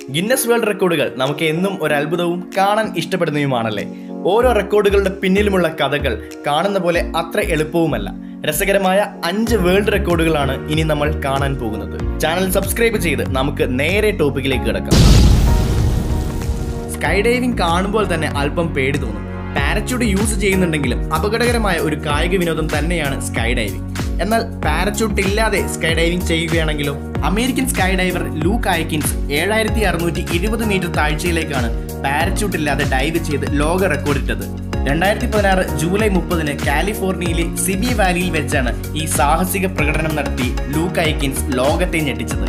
Guinness world റെക്കോർഡുകൾ നമുക്ക് എന്നും ഒരു അത്ഭുതവും കാണാൻ ഇഷ്ടപ്പെടുന്നതുമാണല്ലേ ഓരോ റെക്കോർഡുകളുടെ പിന്നിലുമുള്ള കഥകൾ കാണുന്ന പോലെ അത്ര എളുപ്പവുമല്ല രസകരമായ അഞ്ച് വേൾഡ് റെക്കോർഡുകളാണ് ഇനി നമ്മൾ കാണാൻ പോകുന്നത് ചാനൽ സബ്സ്ക്രൈബ് ചെയ്ത് നമുക്ക് നേരെ ടോപ്പിക്കിലേക്ക് കിടക്കാം സ്കൈ ഡൈവിംഗ് കാണുമ്പോൾ തന്നെ അല്പം പേടി തോന്നും പാരച്യൂട്ട് യൂസ് ചെയ്യുന്നുണ്ടെങ്കിലും അപകടകരമായ ഒരു കായിക വിനോദം തന്നെയാണ് സ്കൈ ഡൈവിംഗ് എന്നാൽ പാരച്യൂട്ട് ഇല്ലാതെ സ്കൈ ഡൈവിംഗ് ചെയ്യുകയാണെങ്കിലോ American sky diver Luke Aikins ഏഴായിരത്തി അറുന്നൂറ്റി ഇരുപത് മീറ്റർ താഴ്ചയിലേക്കാണ് പാരച്യൂട്ട് ഇല്ലാതെ ഡൈവ് ചെയ്ത് ലോക റെക്കോർഡിട്ടത് രണ്ടായിരത്തി പതിനാറ് ജൂലൈ മുപ്പതിന് കാലിഫോർണിയയിലെ സിബി വാലിയിൽ വെച്ചാണ് ഈ സാഹസിക പ്രകടനം നടത്തി ലൂക്ക് ഐക്കിൻസ് ലോകത്തെ ഞെട്ടിച്ചത്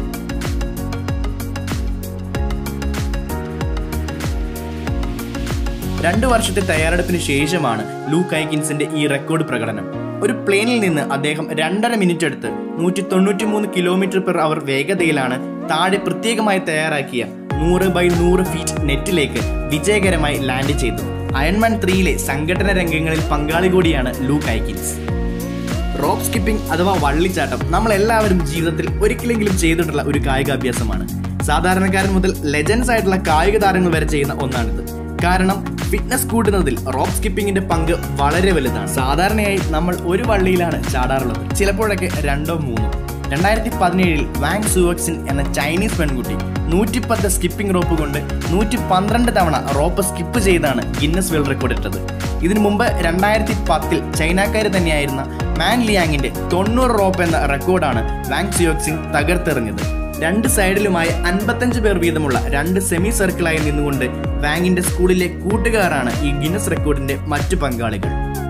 രണ്ടു വർഷത്തെ തയ്യാറെടുപ്പിന് ശേഷമാണ് ലൂക്ക് ഐക്കിൻസിന്റെ ഈ റെക്കോർഡ് പ്രകടനം ഒരു പ്ലെയിനിൽ നിന്ന് അദ്ദേഹം രണ്ടര മിനിറ്റ് എടുത്ത് നൂറ്റി തൊണ്ണൂറ്റി മൂന്ന് കിലോമീറ്റർ പെർ അവർ വേഗതയിലാണ് താഴെ പ്രത്യേകമായി തയ്യാറാക്കിയ നൂറ് ബൈ നൂറ് ഫീറ്റ് നെറ്റിലേക്ക് വിജയകരമായി ലാൻഡ് ചെയ്തു അയൺമാൻ ത്രീയിലെ സംഘടന രംഗങ്ങളിൽ പങ്കാളി കൂടിയാണ് ലൂക്ക് ഐക്കിൻസ് റോപ്പ് സ്കിപ്പിംഗ് അഥവാ വള്ളിച്ചാട്ടം നമ്മൾ എല്ലാവരും ജീവിതത്തിൽ ഒരിക്കലെങ്കിലും ചെയ്തിട്ടുള്ള ഒരു കായികാഭ്യാസമാണ് സാധാരണക്കാരൻ മുതൽ ലെജൻസ് ആയിട്ടുള്ള കായിക താരങ്ങൾ വരെ ചെയ്യുന്ന ഒന്നാണിത് കാരണം ഫിറ്റ്നസ് കൂട്ടുന്നതിൽ റോപ്പ് സ്കിപ്പിങ്ങിന്റെ പങ്ക് വളരെ വലുതാണ് സാധാരണയായി നമ്മൾ ഒരു വള്ളിയിലാണ് ചാടാറുള്ളത് ചിലപ്പോഴൊക്കെ രണ്ടോ മൂന്നോ രണ്ടായിരത്തി പതിനേഴിൽ വാങ് സുവക്സിൻ എന്ന ചൈനീസ് പെൺകുട്ടി നൂറ്റിപ്പത്ത് സ്കിപ്പിംഗ് റോപ്പ് കൊണ്ട് നൂറ്റി പന്ത്രണ്ട് തവണ റോപ്പ് സ്കിപ്പ് ചെയ്താണ് ഗിന്നസ് വേൾഡ് റെക്കോർഡ് ഇട്ടത് ഇതിനു മുമ്പ് രണ്ടായിരത്തി പത്തിൽ ചൈനക്കാർ തന്നെയായിരുന്ന മാൻ ലിയാങ്ങിന്റെ തൊണ്ണൂറ് റോപ്പ് എന്ന റെക്കോർഡാണ് വാങ് സിയോക്സിൻ തകർത്തെറിഞ്ഞത് രണ്ട് സൈഡിലുമായി അൻപത്തഞ്ച് പേർ വീതമുള്ള രണ്ട് സെമി സർക്കിളായി നിന്നുകൊണ്ട് വാങ്ങിന്റെ സ്കൂളിലെ കൂട്ടുകാരാണ് ഈ ഗിന്നസ് റെക്കോർഡിന്റെ മറ്റു പങ്കാളികൾ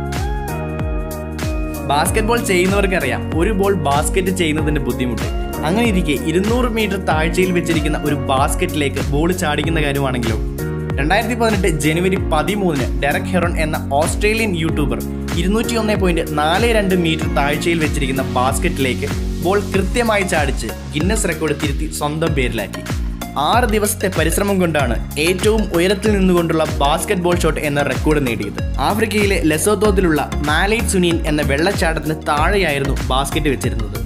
ബാസ്കറ്റ്ബോൾ ചെയ്യുന്നവർക്കറിയാം ഒരു ബോൾ ബാസ്ക്കറ്റ് ചെയ്യുന്നതിന്റെ ബുദ്ധിമുട്ട് അങ്ങനെ ഇരിക്കെ ഇരുന്നൂറ് മീറ്റർ താഴ്ചയിൽ വെച്ചിരിക്കുന്ന ഒരു ബാസ്ക്കറ്റിലേക്ക് ബോൾ ചാടിക്കുന്ന കാര്യമാണെങ്കിലോ രണ്ടായിരത്തി പതിനെട്ട് ജനുവരി പതിമൂന്നിന് ഡെറക് ഹെറോൺ എന്ന ഓസ്ട്രേലിയൻ യൂട്യൂബർ ഇരുന്നൂറ്റി ഒന്ന് പോയിന്റ് നാല് രണ്ട് മീറ്റർ താഴ്ചയിൽ വെച്ചിരിക്കുന്ന ബാസ്ക്കറ്റിലേക്ക് ബോൾ കൃത്യമായി ചാടിച്ച് ഗിന്നസ് റെക്കോർഡ് തിരുത്തി സ്വന്തം പേരിലാക്കി ആറ് ദിവസത്തെ പരിശ്രമം കൊണ്ടാണ് ഏറ്റവും ഉയരത്തിൽ നിന്നുകൊണ്ടുള്ള ബാസ്കറ്റ് ബോൾ ഷോട്ട് എന്ന റെക്കോർഡ് നേടിയത് ആഫ്രിക്കയിലെ ലെസോത്തോത്തിലുള്ള മാലൈറ്റ് സുനീൻ എന്ന വെള്ളച്ചാട്ടത്തിന് താഴെയായിരുന്നു ബാസ്ക്കറ്റ് വെച്ചിരുന്നത്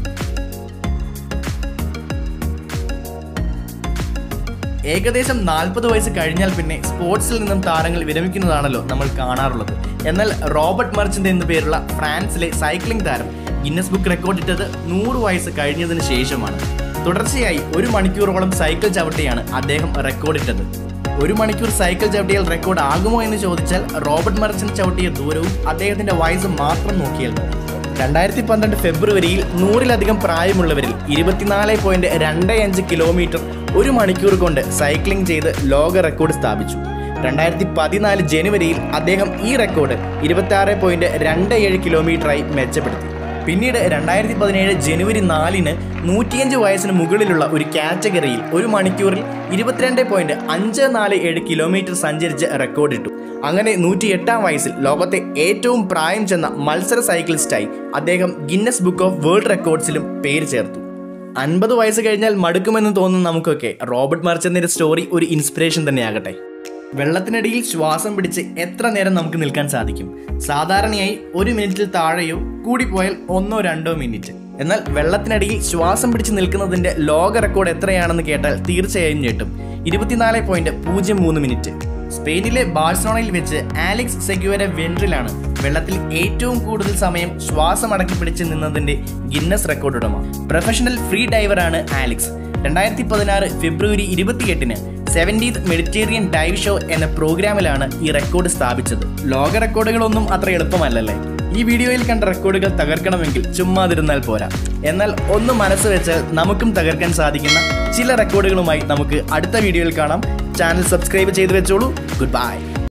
ഏകദേശം നാൽപ്പത് വയസ്സ് കഴിഞ്ഞാൽ പിന്നെ സ്പോർട്സിൽ നിന്നും താരങ്ങൾ വിരമിക്കുന്നതാണല്ലോ നമ്മൾ കാണാറുള്ളത് എന്നാൽ റോബർട്ട് മർച്ചന്റ് എന്നു പേരുള്ള ഫ്രാൻസിലെ സൈക്ലിംഗ് താരം ഗിന്നസ് ബുക്ക് റെക്കോർഡ് ഇട്ടത് നൂറ് വയസ്സ് കഴിഞ്ഞതിന് ശേഷമാണ് തുടർച്ചയായി ഒരു മണിക്കൂറോളം സൈക്കിൾ ചവിട്ടിയാണ് അദ്ദേഹം റെക്കോർഡ് ഇട്ടത് ഒരു മണിക്കൂർ സൈക്കിൾ ചവിട്ടിയാൽ റെക്കോർഡ് ആകുമോ എന്ന് ചോദിച്ചാൽ റോബർട്ട് മർച്ചന്റ് ചവിട്ടിയ ദൂരവും അദ്ദേഹത്തിന്റെ വയസ്സ് മാത്രം നോക്കിയാൽ മതി രണ്ടായിരത്തി പന്ത്രണ്ട് ഫെബ്രുവരിയിൽ നൂറിലധികം പ്രായമുള്ളവരിൽ ഇരുപത്തിനാല് പോയിന്റ് രണ്ട് അഞ്ച് കിലോമീറ്റർ ഒരു മണിക്കൂർ കൊണ്ട് സൈക്ലിംഗ് ചെയ്ത് ലോക റെക്കോർഡ് സ്ഥാപിച്ചു രണ്ടായിരത്തി പതിനാല് ജനുവരിയിൽ അദ്ദേഹം ഈ റെക്കോർഡ് ഇരുപത്തി ആറ് പോയിന്റ് രണ്ട് ഏഴ് കിലോമീറ്ററായി മെച്ചപ്പെടുത്തി പിന്നീട് രണ്ടായിരത്തി പതിനേഴ് ജനുവരി നാലിന് നൂറ്റിയഞ്ച് വയസ്സിന് മുകളിലുള്ള ഒരു കാറ്റഗറിയിൽ ഒരു മണിക്കൂറിൽ ഇരുപത്തിരണ്ട് പോയിന്റ് അഞ്ച് നാല് ഏഴ് കിലോമീറ്റർ സഞ്ചരിച്ച് റെക്കോർഡിട്ടു അങ്ങനെ നൂറ്റി എട്ടാം വയസ്സിൽ ലോകത്തെ ഏറ്റവും പ്രായം ചെന്ന മത്സര സൈക്ലിസ്റ്റായി അദ്ദേഹം ഗിന്നസ് ബുക്ക് ഓഫ് വേൾഡ് റെക്കോർഡ്സിലും പേര് ചേർത്തു അൻപത് വയസ്സ് കഴിഞ്ഞാൽ മടുക്കുമെന്ന് തോന്നുന്ന നമുക്കൊക്കെ റോബർട്ട് മർച്ചന്റിന്റെ സ്റ്റോറി ഒരു ഇൻസ്പിറേഷൻ തന്നെയാകട്ടെ വെള്ളത്തിനടിയിൽ ശ്വാസം പിടിച്ച് എത്ര നേരം നമുക്ക് നിൽക്കാൻ സാധിക്കും സാധാരണയായി ഒരു മിനിറ്റിൽ താഴെയോ കൂടിപ്പോയാൽ ഒന്നോ രണ്ടോ മിനിറ്റ് എന്നാൽ വെള്ളത്തിനടിയിൽ ശ്വാസം പിടിച്ച് നിൽക്കുന്നതിന്റെ ലോക റെക്കോർഡ് എത്രയാണെന്ന് കേട്ടാൽ തീർച്ചയായും ഞെട്ടും ഇരുപത്തിനാല് പോയിന്റ് പൂജ്യം മൂന്ന് മിനിറ്റ് സ്പെയിനിലെ ബാഴ്സലോണയിൽ വെച്ച് ആലിക്സ് സെഗ്യുവര വെൻട്രിലാണ് വെള്ളത്തിൽ ഏറ്റവും കൂടുതൽ സമയം ശ്വാസം അടക്കി പിടിച്ച് നിന്നതിന്റെ ഗിന്നസ് റെക്കോർഡ് ഉടമ പ്രൊഫഷണൽ ഫ്രീ ഡൈവറാണ് ആലിക്സ് രണ്ടായിരത്തി പതിനാറ് ഫെബ്രുവരി ഇരുപത്തിയെട്ടിന് സെവൻറ്റീത്ത് മെഡിറ്റേറിയൻ ഡൈവ് ഷോ എന്ന പ്രോഗ്രാമിലാണ് ഈ റെക്കോർഡ് സ്ഥാപിച്ചത് ലോക റെക്കോർഡുകളൊന്നും അത്ര എളുപ്പമല്ലല്ലേ ഈ വീഡിയോയിൽ കണ്ട റെക്കോർഡുകൾ തകർക്കണമെങ്കിൽ ചുമ്മാതിരുന്നാൽ പോരാ എന്നാൽ ഒന്ന് മനസ്സ് വെച്ചാൽ നമുക്കും തകർക്കാൻ സാധിക്കുന്ന ചില റെക്കോർഡുകളുമായി നമുക്ക് അടുത്ത വീഡിയോയിൽ കാണാം ചാനൽ സബ്സ്ക്രൈബ് ചെയ്ത് വെച്ചോളൂ ഗുഡ് ബൈ